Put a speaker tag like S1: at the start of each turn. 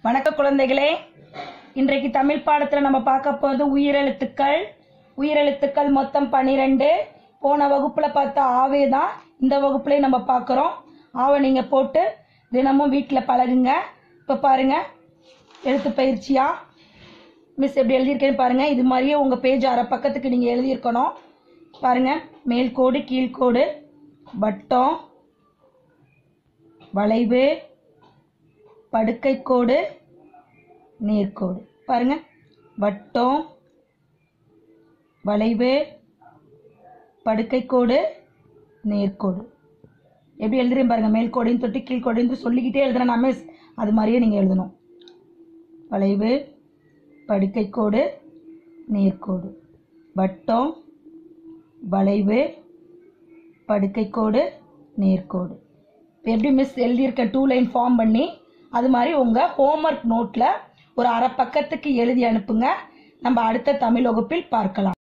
S1: வணக்க குழந்தைகளே இன்றைக்கு தமிழ் பாடத்தில் நம்ம பார்க்க போகிறது உயிரெழுத்துக்கள் உயிரெழுத்துக்கள் மொத்தம் பன்னிரெண்டு போன வகுப்பில் பார்த்த ஆவே தான் இந்த வகுப்புலேயும் நம்ம பார்க்குறோம் ஆவை நீங்கள் போட்டு தினமும் வீட்டில் பழகுங்க இப்போ பாருங்க எழுத்து பயிற்சியா மிஸ் எப்படி எழுதியிருக்கேன்னு பாருங்க இது மாதிரியே உங்கள் பேஜ் அரை பக்கத்துக்கு நீங்கள் எழுதியிருக்கணும் பாருங்க மேல்கோடு கீழ்கோடு வட்டம் வளைவு படுக்கைக்கோடு நேர்கோடு பாருங்க வட்டம் வளைவு படுக்கைக்கோடு நேர்கோடு எப்படி எழுதுறேன் பாருங்க மேல்கோடின்னு தொட்டு கீழ்கோடின்னு சொல்லிக்கிட்டே எழுதுறேன் நான் மிஸ் அது மாதிரியே நீங்கள் எழுதணும் வளைவு படுக்கைக்கோடு நேர்கோடு வட்டம் வளைவு படுக்கைக்கோடு நேர்கோடு இப்போ எப்படி மிஸ் எழுதியிருக்க டூ லைன் ஃபார்ம் பண்ணி அது மாதிரி உங்கள் ஹோம்ஒர்க் நோட்டில் ஒரு அரை பக்கத்துக்கு எழுதி அனுப்புங்க நம்ம அடுத்த தமிழ் வகுப்பில் பார்க்கலாம்